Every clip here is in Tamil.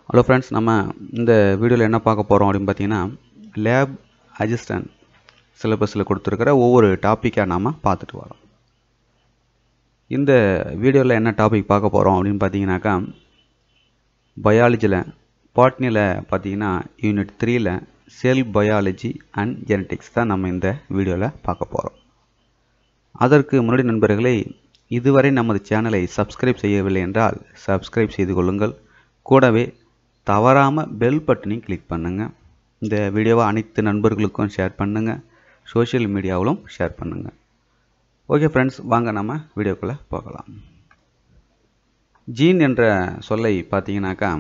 ஹலோ ஃப்ரெண்ட்ஸ் நம்ம இந்த வீடியோவில் என்ன பார்க்க போகிறோம் அப்படின்னு பார்த்தீங்கன்னா லேப் அசிஸ்டன்ட் சிலபஸில் கொடுத்துருக்கிற ஒவ்வொரு டாப்பிக்காக நாம் பார்த்துட்டு வரோம் இந்த வீடியோவில் என்ன டாபிக் பார்க்க போகிறோம் அப்படின்னு பார்த்தீங்கன்னாக்கா பயாலஜியில் பாட்னியில் பார்த்தீங்கன்னா யூனிட் த்ரீயில் செல் பயாலஜி அண்ட் ஜெனட்டிக்ஸ் தான் நம்ம இந்த வீடியோவில் பார்க்க போகிறோம் அதற்கு முன்னாடி நண்பர்களை இதுவரை நமது சேனலை சப்ஸ்கிரைப் செய்யவில்லை என்றால் சப்ஸ்கிரைப் செய்து கொள்ளுங்கள் கூடவே தவறாமல் பெல் பட்டனையும் கிளிக் பண்ணுங்கள் இந்த வீடியோவை அனைத்து நண்பர்களுக்கும் ஷேர் பண்ணுங்கள் சோஷியல் மீடியாவிலும் ஷேர் பண்ணுங்கள் ஓகே ஃப்ரெண்ட்ஸ் வாங்க நம்ம வீடியோக்குள்ளே போகலாம் ஜீன் என்ற சொல்லை பார்த்தீங்கன்னாக்கா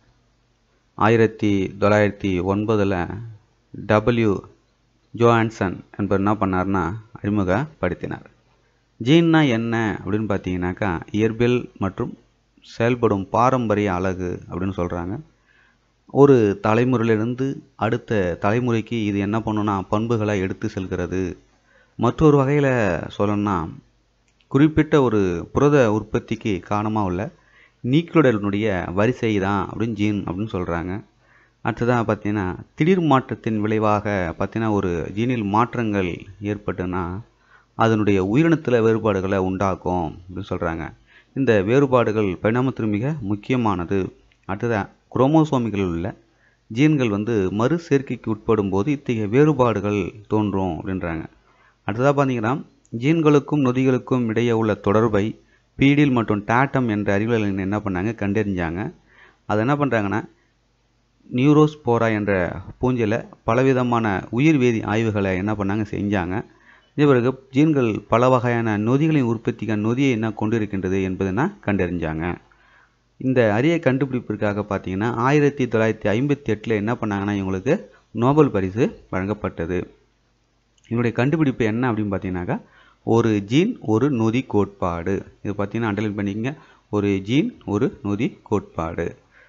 ஆயிரத்தி தொள்ளாயிரத்தி ஒன்பதில் டபிள்யூ ஜோஹான்சன் என்பவர் என்ன பண்ணார்னா அறிமுகப்படுத்தினார் ஜீன்னா என்ன அப்படின்னு பார்த்தீங்கன்னாக்கா இயற்பியல் மற்றும் செயல்படும் பாரம்பரிய அழகு அப்படின்னு சொல்கிறாங்க ஒரு தலைமுறையிலிருந்து அடுத்த தலைமுறைக்கு இது என்ன பண்ணுன்னா பண்புகளை எடுத்து செல்கிறது மற்றொரு வகையில் சொல்லணும்னா குறிப்பிட்ட ஒரு புரத உற்பத்திக்கு காரணமாக உள்ள நீக்ளோடனுடைய வரிசை தான் அப்படின்னு ஜீன் அப்படின்னு சொல்கிறாங்க அடுத்ததாக பார்த்தீங்கன்னா திடீர் மாற்றத்தின் விளைவாக பார்த்தீங்கன்னா ஒரு ஜீனில் மாற்றங்கள் ஏற்பட்டுன்னா அதனுடைய உயிரினத்தில் வேறுபாடுகளை உண்டாக்கும் அப்படின்னு சொல்கிறாங்க இந்த வேறுபாடுகள் பரிணாமத்தில் மிக முக்கியமானது அடுத்ததாக குரோமோசோமிகளில் உள்ள ஜீன்கள் வந்து மறு சேர்க்கைக்கு உட்படும் போது இத்தகைய வேறுபாடுகள் தோன்றும் அப்படின்றாங்க அடுத்ததாக பார்த்தீங்கன்னா ஜீன்களுக்கும் நொதிகளுக்கும் இடையே உள்ள தொடர்பை பீடில் மற்றும் டாட்டம் என்ற அறிவியல் என்ன பண்ணாங்க கண்டறிஞ்சாங்க அதை என்ன பண்ணுறாங்கன்னா நியூரோஸ்போரா என்ற பூஞ்சையில் பலவிதமான உயிர் வேதி ஆய்வுகளை என்ன பண்ணாங்க செஞ்சாங்க இதே பிறகு ஜீன்கள் பல வகையான நொதிகளின் உற்பத்திக்கு நொதியை என்ன கொண்டிருக்கின்றது என்பதை கண்டறிஞ்சாங்க இந்த அரிய கண்டுபிடிப்பிற்காக பார்த்தீங்கன்னா ஆயிரத்தி தொள்ளாயிரத்தி ஐம்பத்தி எட்டில் என்ன பண்ணாங்கன்னா இவங்களுக்கு நோபல் பரிசு வழங்கப்பட்டது இவங்களுடைய கண்டுபிடிப்பு என்ன அப்படின்னு பார்த்தீங்கன்னாக்கா ஒரு ஜீன் ஒரு நொதி கோட்பாடு இது பார்த்தீங்கன்னா அண்டர்லைன் பண்ணிக்கங்க ஒரு ஜீன் ஒரு நொதி கோட்பாடு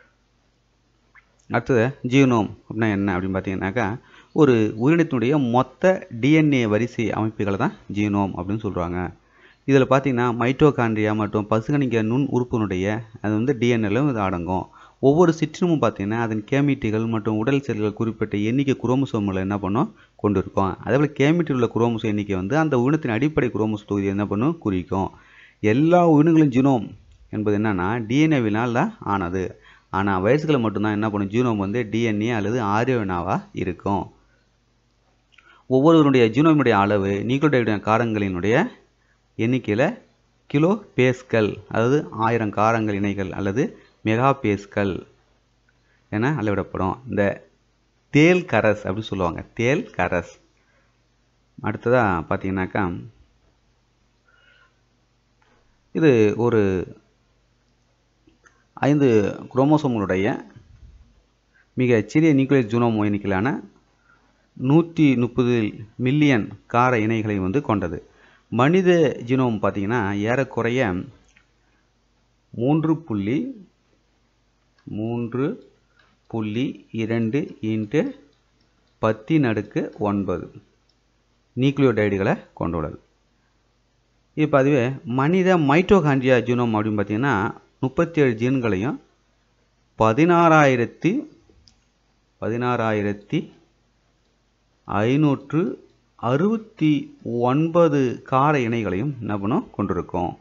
அடுத்தது ஜீனோம் அப்படின்னா என்ன அப்படின்னு பார்த்தீங்கன்னாக்கா ஒரு உயிரினத்தினுடைய மொத்த டிஎன்ஏ வரிசை அமைப்புகளை தான் ஜீனோம் அப்படின்னு சொல்கிறாங்க இதில் பார்த்தீங்கன்னா மைட்டோகாண்ட்ரியா மற்றும் பசுகணிக்க நுண் உறுப்பினுடைய அது வந்து டிஎன்ஏலும் இது அடங்கும் ஒவ்வொரு சிற்றினமும் பார்த்தீங்கன்னா அதன் கேமிட்டிகள் மற்றும் உடல் செல்கள் குறிப்பிட்ட எண்ணிக்கை குரோமோசோம்களை என்ன பண்ணும் கொண்டு இருக்கும் அதேபோல் கேமிட்டில் உள்ள குரோமோசோம் எண்ணிக்கை வந்து அந்த உயிரினத்தின் அடிப்படை குரோமோசோம் தொகுதியை என்ன பண்ணும் குறிக்கும் எல்லா உயிரினங்களும் ஜீனோம் என்பது என்னென்னா டிஎன்ஏவினால் தான் ஆனது ஆனால் வயசுகளை மட்டும்தான் என்ன பண்ணும் ஜீனோம் வந்து டிஎன்ஏ அல்லது ஆரியவினாவாக இருக்கும் ஒவ்வொருவருடைய ஜீனோமினுடைய அளவு நியூக்ளியோடைடு காரங்களினுடைய எண்ணிக்கையில் கிலோ பேஸ்கல் அதாவது ஆயிரம் காரங்கள் இணைகள் அல்லது மெகா பேஸ்கல் என அளவிடப்படும் இந்த தேல் கரஸ் அப்படின்னு சொல்லுவாங்க தேல் கரஸ் அடுத்ததாக பார்த்தீங்கன்னாக்கா இது ஒரு ஐந்து குரோமோசோம்களுடைய மிக சிறிய நியூக்ளியர் ஜூனோம் எண்ணிக்கையிலான நூற்றி முப்பது மில்லியன் கார இணைகளை வந்து கொண்டது மனித ஜீனோம் பார்த்திங்கன்னா ஏறக்குறைய மூன்று புள்ளி மூன்று புள்ளி இரண்டு இன்ட்டு பத்தின் அடுக்கு ஒன்பது நியூக்ளியோடைடுகளை கொண்டுள்ளது இப்போ அதுவே மனித மைட்டோகாண்ட்ரியா ஜீனோம் அப்படின்னு பார்த்தீங்கன்னா முப்பத்தி ஏழு ஜீன்களையும் பதினாறாயிரத்தி பதினாறாயிரத்தி ஐநூற்று அறுபத்தி ஒன்பது கார இணைகளையும் என்ன பண்ணும் கொண்டிருக்கும்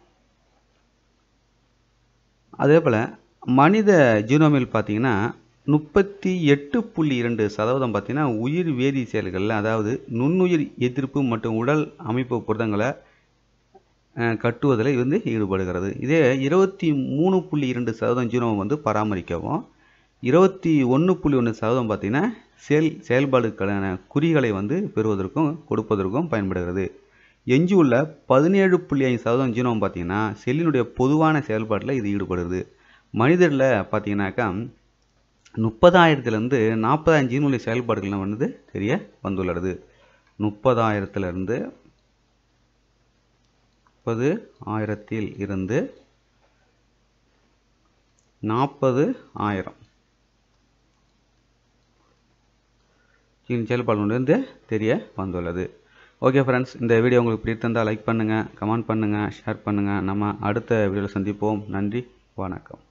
அதே போல் மனித ஜீனோமில் பார்த்தீங்கன்னா முப்பத்தி எட்டு புள்ளி இரண்டு சதவீதம் பார்த்தீங்கன்னா உயிர் வேதி செயல்களில் அதாவது நுண்ணுயிர் எதிர்ப்பு மற்றும் உடல் அமைப்பு புரதங்களை கட்டுவதில் வந்து ஈடுபடுகிறது இதே இருபத்தி மூணு புள்ளி இரண்டு சதவீதம் ஜீனோம் வந்து பராமரிக்கவும் இருபத்தி ஒன்று புள்ளி ஒன்று சதவீதம் பார்த்திங்கன்னா செயல் செயல்பாடுகளுக்கான குறிகளை வந்து பெறுவதற்கும் கொடுப்பதற்கும் பயன்படுகிறது எஞ்சி உள்ள பதினேழு புள்ளி ஐந்து சதவீதம் ஜீனோம் பார்த்திங்கன்னா செல்லினுடைய பொதுவான செயல்பாட்டில் இது ஈடுபடுது மனிதரில் பார்த்தீங்கன்னாக்கா முப்பதாயிரத்துலேருந்து நாற்பதாயிரம் ஜீனுடைய செயல்பாடுகள் வந்து தெரிய வந்துள்ளது முப்பதாயிரத்துலேருந்து முப்பது ஆயிரத்தில் இருந்து நாற்பது ஆயிரம் செயல்பாடுகளிலிருந்து தெரிய வந்துள்ளது ஓகே ஃப்ரெண்ட்ஸ் இந்த வீடியோ உங்களுக்கு பிடித்திருந்தால் லைக் பண்ணுங்கள் கமெண்ட் பண்ணுங்கள் ஷேர் பண்ணுங்கள் நம்ம அடுத்த வீடியோவில் சந்திப்போம் நன்றி வணக்கம்